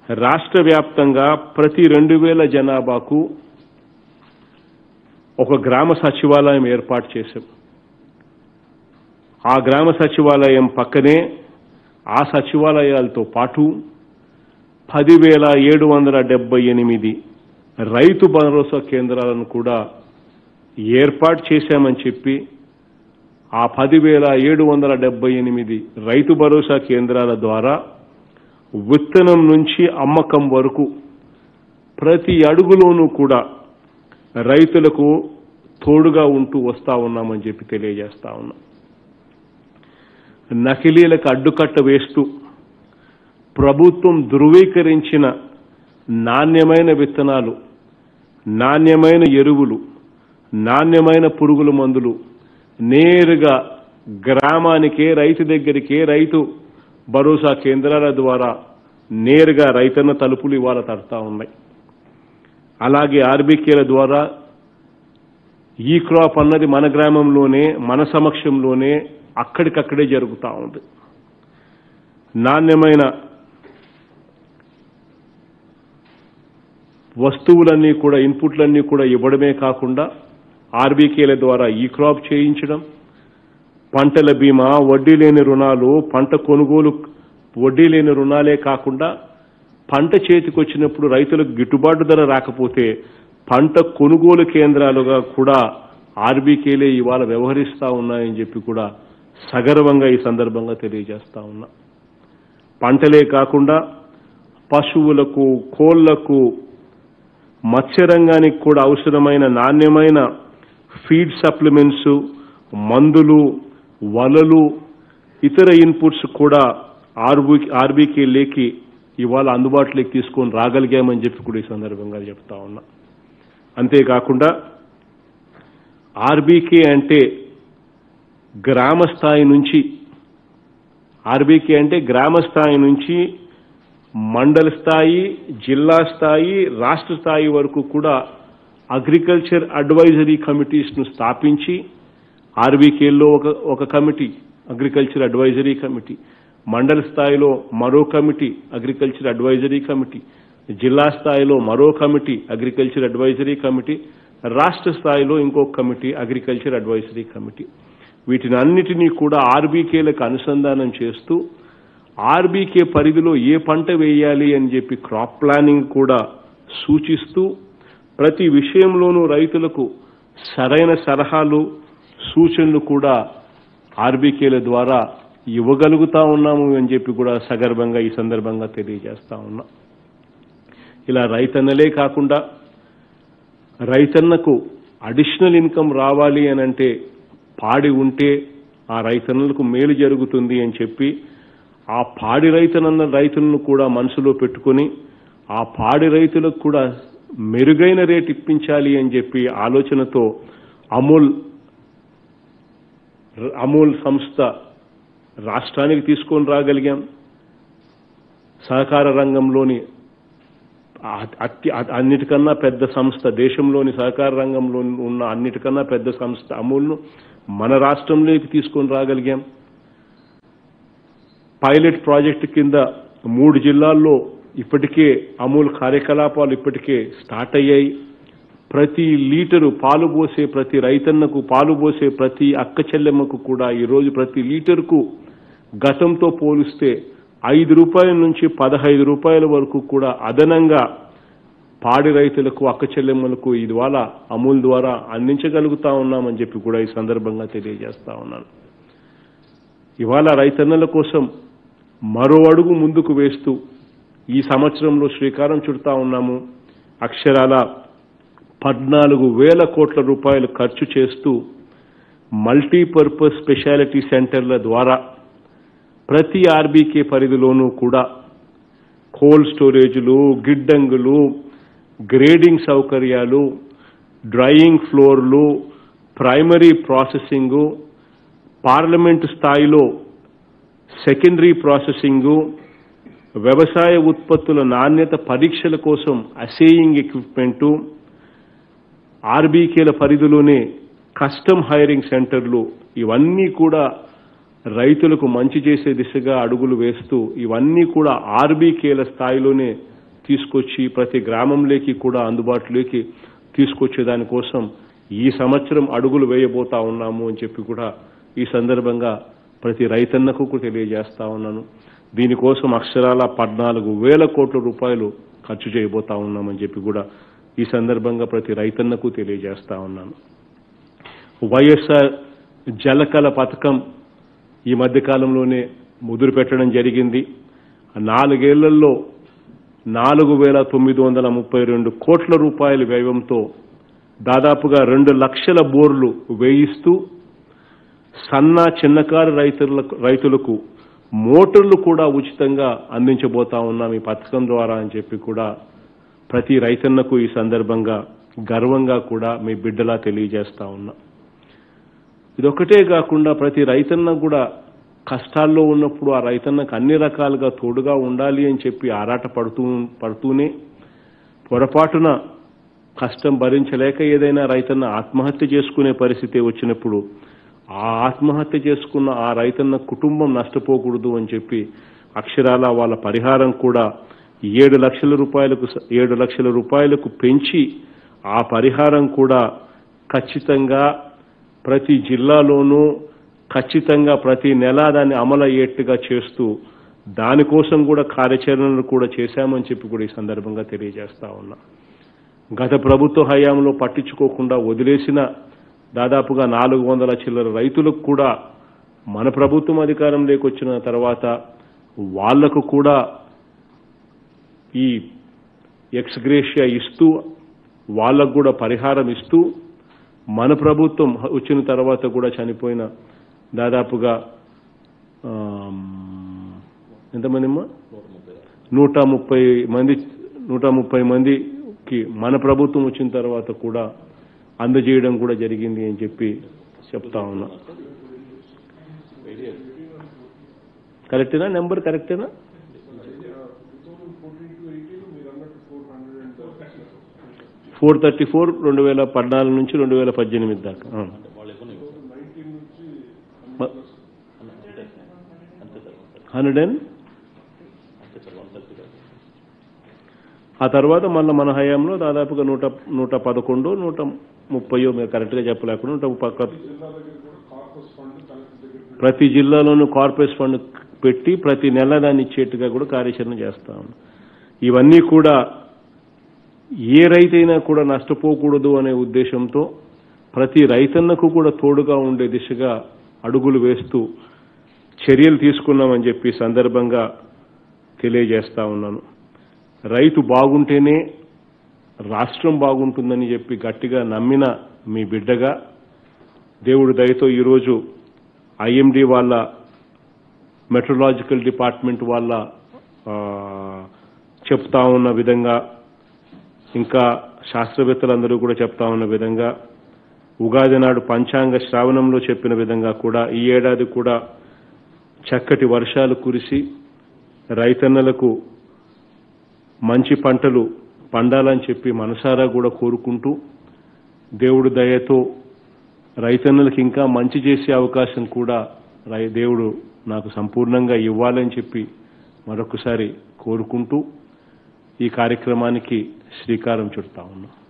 రాష్ట్ర వ్యాప్తంగా ప్రతి రెండు వేల జనాభాకు ఒక గ్రామ సచివాలయం ఏర్పాటు చేశాం ఆ గ్రామ సచివాలయం పక్కనే ఆ సచివాలయాలతో పాటు పదివేల ఏడు వందల డెబ్బై ఎనిమిది రైతు భరోసా కేంద్రాలను కూడా ఏర్పాటు చేశామని చెప్పి ఆ పదివేల ఏడు వందల డెబ్బై ఎనిమిది రైతు భరోసా కేంద్రాల ద్వారా విత్తనం నుంచి అమ్మకం వరకు ప్రతి అడుగులోనూ కూడా రైతులకు తోడుగా ఉంటూ వస్తా ఉన్నామని చెప్పి తెలియజేస్తా ఉన్నాం నకిలీలకు అడ్డుకట్ట వేస్తూ ప్రభుత్వం ధృవీకరించిన నాణ్యమైన విత్తనాలు నాణ్యమైన ఎరువులు నాణ్యమైన పురుగుల మందులు నేరుగా గ్రామానికే రైతు దగ్గరికే రైతు భరోసా కేంద్రాల ద్వారా నేరుగా రైతన్న తలుపులు ఇవాళ తడతా ఉన్నాయి అలాగే ఆర్బీకేల ద్వారా ఈ క్రాప్ అన్నది మన గ్రామంలోనే మన సమక్షంలోనే అక్కడికక్కడే జరుగుతూ ఉంది నాణ్యమైన వస్తువులన్నీ కూడా ఇన్పుట్లన్నీ కూడా ఇవ్వడమే కాకుండా ఆర్బీకేల ద్వారా ఈ క్రాప్ చేయించడం పంటల బీమా వడ్డీ లేని రుణాలు పంట కొనుగోలు వడ్డీ లేని రుణాలే కాకుండా పంట చేతికొచ్చినప్పుడు రైతులకు గిట్టుబాటు ధర రాకపోతే పంట కొనుగోలు కేంద్రాలుగా కూడా ఆర్బీకేలే ఇవాళ వ్యవహరిస్తా ఉన్నాయని చెప్పి కూడా సగర్వంగా ఈ సందర్భంగా తెలియజేస్తా ఉన్నా పంటలే కాకుండా పశువులకు కోళ్లకు మత్స్యరంగానికి కూడా అవసరమైన నాణ్యమైన ఫీడ్ సప్లిమెంట్స్ మందులు వలలు ఇతర ఇన్పుట్స్ కూడా ఆర్బీ ఆర్బీకే లేకి ఇవాళ అందుబాటులోకి తీసుకొని రాగలిగామని చెప్పి కూడా ఈ సందర్భంగా చెప్తా ఉన్నా అంతేకాకుండా ఆర్బీకే అంటే గ్రామ స్థాయి నుంచి ఆర్బీకే అంటే గ్రామ స్థాయి నుంచి మండల స్థాయి జిల్లా స్థాయి రాష్ట్ర స్థాయి వరకు కూడా అగ్రికల్చర్ అడ్వైజరీ కమిటీస్ను స్థాపించి ఆర్బీకేల్లో ఒక ఒక కమిటీ అగ్రికల్చర్ అడ్వైజరీ కమిటీ మండల స్థాయిలో మరో కమిటీ అగ్రికల్చర్ అడ్వైజరీ కమిటీ జిల్లా స్థాయిలో మరో కమిటీ అగ్రికల్చర్ అడ్వైజరీ కమిటీ రాష్ట్ర స్థాయిలో ఇంకొక కమిటీ అగ్రికల్చర్ అడ్వైజరీ కమిటీ వీటిని అన్నిటినీ కూడా ఆర్బీకేలకు అనుసంధానం చేస్తూ ఆర్బీకే పరిధిలో ఏ పంట వేయాలి అని చెప్పి క్రాప్ ప్లానింగ్ కూడా సూచిస్తూ ప్రతి విషయంలోనూ రైతులకు సరైన సలహాలు సూచనలు కూడా ఆర్బీకేల ద్వారా ఇవ్వగలుగుతా ఉన్నాము అని చెప్పి కూడా సగర్భంగా ఈ సందర్భంగా తెలియజేస్తా ఉన్నా ఇలా రైతన్నలే కాకుండా రైతన్నకు అడిషనల్ ఇన్కమ్ రావాలి అని అంటే పాడి ఉంటే ఆ రైతన్నలకు మేలు జరుగుతుంది అని చెప్పి ఆ పాడి రైతనన్న రైతులను కూడా మనసులో పెట్టుకొని ఆ పాడి రైతులకు కూడా మెరుగైన రేట్ ఇప్పించాలి అని చెప్పి ఆలోచనతో అమూల్ అమూల్ సంస్థ రాష్ట్రానికి తీసుకొని రాగలిగాం సహకార రంగంలోని అతి అన్నిటికన్నా పెద్ద సంస్థ దేశంలోని సహకార రంగంలో ఉన్న అన్నిటికన్నా పెద్ద సంస్థ అమూల్ను మన రాష్ట్రంలోకి తీసుకొని రాగలిగాం పైలట్ ప్రాజెక్టు కింద మూడు జిల్లాల్లో ఇప్పటికే అమూల్ కార్యకలాపాలు ఇప్పటికే స్టార్ట్ అయ్యాయి ప్రతి లీటరు పాలు పోసే ప్రతి రైతన్నకు పాలు పోసే ప్రతి అక్క చెల్లెమ్మకు కూడా ఈరోజు ప్రతి లీటర్కు గతంతో పోలిస్తే ఐదు రూపాయల నుంచి పదహైదు రూపాయల వరకు కూడా అదనంగా పాడి రైతులకు అక్క చెల్లెమ్మలకు ఇవాళ అమూల్ ద్వారా అందించగలుగుతా ఉన్నామని చెప్పి కూడా ఈ సందర్భంగా తెలియజేస్తా ఉన్నాను ఇవాళ రైతన్నల కోసం మరో అడుగు ముందుకు వేస్తూ ఈ సంవత్సరంలో శ్రీకారం చుడతా ఉన్నాము అక్షరాల పద్నాలుగు వేల కోట్ల రూపాయలు ఖర్చు చేస్తూ మల్టీపర్పస్ స్పెషాలిటీ సెంటర్ల ద్వారా ప్రతి ఆర్బీకే పరిధిలోనూ కూడా కోల్డ్ స్టోరేజ్లు గిడ్డంగులు గ్రేడింగ్ సౌకర్యాలు డ్రైయింగ్ ఫ్లోర్లు ప్రైమరీ ప్రాసెసింగు పార్లమెంటు స్థాయిలో సెకండరీ ప్రాసెసింగు వ్యవసాయ ఉత్పత్తుల నాణ్యత పరీక్షల కోసం అసేయింగ్ ఎక్విప్మెంటు ఆర్బీకేల పరిధిలోనే కస్టమ్ హైరింగ్ సెంటర్లు ఇవన్నీ కూడా రైతులకు మంచి చేసే దిశగా అడుగులు వేస్తూ ఇవన్నీ కూడా ఆర్బీకేల స్థాయిలోనే తీసుకొచ్చి ప్రతి గ్రామంలోకి కూడా అందుబాటులోకి తీసుకొచ్చే దానికోసం ఈ సంవత్సరం అడుగులు వేయబోతా ఉన్నాము అని చెప్పి కూడా ఈ సందర్భంగా ప్రతి రైతన్నకు కూడా తెలియజేస్తా ఉన్నాను దీనికోసం అక్షరాల పద్నాలుగు వేల కోట్ల రూపాయలు ఖర్చు చేయబోతా ఉన్నామని చెప్పి కూడా ఈ సందర్భంగా ప్రతి రైతన్నకు తెలియజేస్తా ఉన్నాను వైఎస్ఆర్ జలకళ పథకం ఈ మధ్య కాలంలోనే ముదురు పెట్టడం జరిగింది నాలుగేళ్లలో నాలుగు వేల తొమ్మిది వందల ముప్పై రెండు కోట్ల రూపాయల వ్యయంతో దాదాపుగా రెండు లక్షల బోర్లు వేయిస్తూ సన్న చిన్నకారు రైతులకు రైతులకు మోటార్లు కూడా ఉచితంగా అందించబోతా ఉన్నాం ఈ పథకం ద్వారా అని చెప్పి కూడా ప్రతి రైతన్నకు ఈ సందర్భంగా గర్వంగా కూడా మీ బిడ్డలా తెలియజేస్తా ఉన్నా ఇదొక్కటే కాకుండా ప్రతి రైతన్న కూడా కష్టాల్లో ఉన్నప్పుడు ఆ రైతన్నకు అన్ని రకాలుగా తోడుగా ఉండాలి అని చెప్పి ఆరాట పడుతూ పడుతూనే పొరపాటున కష్టం భరించలేక ఏదైనా రైతన్న ఆత్మహత్య చేసుకునే పరిస్థితి వచ్చినప్పుడు ఆ ఆత్మహత్య చేసుకున్న ఆ రైతన్న కుటుంబం నష్టపోకూడదు అని చెప్పి అక్షరాల వాళ్ళ పరిహారం కూడా ఏడు లక్షల రూపాయలకు స- ఏడు లక్షల రూపాయలకు పెంచి ఆ పరిహారం కూడా ఖచ్చితంగా ప్రతి జిల్లాలోనూ ఖచ్చితంగా ప్రతి నెల దాన్ని అమలు అయ్యేట్టుగా చేస్తూ దానికోసం కూడా కార్యాచరణలు కూడా చేశామని చెప్పి కూడా ఈ సందర్భంగా తెలియజేస్తా ఉన్నా గత ప్రభుత్వ హయాంలో పట్టించుకోకుండా వదిలేసిన దాదాపుగా నాలుగు వందల చిల్లర రైతులకు కూడా మన ప్రభుత్వం అధికారంలోకి వచ్చిన తర్వాత వాళ్లకు కూడా ఈ ఎక్స్గ్రేషియా ఇస్తూ వాళ్ళకు కూడా పరిహారం ఇస్తూ మన ప్రభుత్వం వచ్చిన తర్వాత కూడా చనిపోయిన దాదాపుగా ఆమ్, ఎంతమంది అమ్మా నూట ముప్పై మంది నూట ముప్పై మందికి మన ప్రభుత్వం వచ్చిన తర్వాత కూడా అందజేయడం కూడా జరిగింది అని చెప్పి చెప్తా ఉన్నా కరెక్టేనా నెంబర్ కరెక్టేనా ఫోర్ థర్టీ ఫోర్ రెండు వేల పద్నాలుగు నుంచి రెండు వేల పద్దెనిమిది దాకా ఆ. హండ్రెడ్ అండ్ ఆ తర్వాత మళ్ళీ మన హయాంలో దాదాపుగా నూట నూట పదకొండు నూట ముప్పయో మీరు కరెక్ట్గా చెప్పలేకుండా నూట పక్క ప్రతి జిల్లాలోనూ కార్పొరేట్ ఫండ్ పెట్టి ప్రతి నెల దాన్ని ఇచ్చేట్టుగా కూడా కార్యాచరణ చేస్తా ఉన్నాం ఇవన్నీ కూడా ఏ రైతైనా కూడా నష్టపోకూడదు అనే ఉద్దేశంతో ప్రతి రైతన్నకు కూడా తోడుగా ఉండే దిశగా అడుగులు వేస్తూ చర్యలు తీసుకున్నామని చెప్పి ఈ సందర్భంగా తెలియజేస్తా ఉన్నాను రైతు బాగుంటేనే రాష్ట్రం బాగుంటుందని చెప్పి గట్టిగా నమ్మిన మీ బిడ్డగా దేవుడి దయతో ఈరోజు ఐఎండి వాళ్ళ మెట్రలాజికల్ డిపార్ట్మెంట్ వాళ్ళ ఆ, చెప్తా ఉన్న విధంగా ఇంకా శాస్త్రవేత్తలందరూ కూడా చెప్తా ఉన్న విధంగా ఉగాది నాడు పంచాంగ శ్రావణంలో చెప్పిన విధంగా కూడా ఈ ఏడాది కూడా చక్కటి వర్షాలు కురిసి రైతన్నలకు మంచి పంటలు పండాలని చెప్పి మనసారా కూడా కోరుకుంటూ దేవుడు దయతో రైతన్నలకు ఇంకా మంచి చేసే అవకాశం కూడా రై- దేవుడు నాకు సంపూర్ణంగా ఇవ్వాలని చెప్పి మరొకసారి కోరుకుంటూ ఈ కార్యక్రమానికి శ్రీకారం చుడతా ఉన్నాం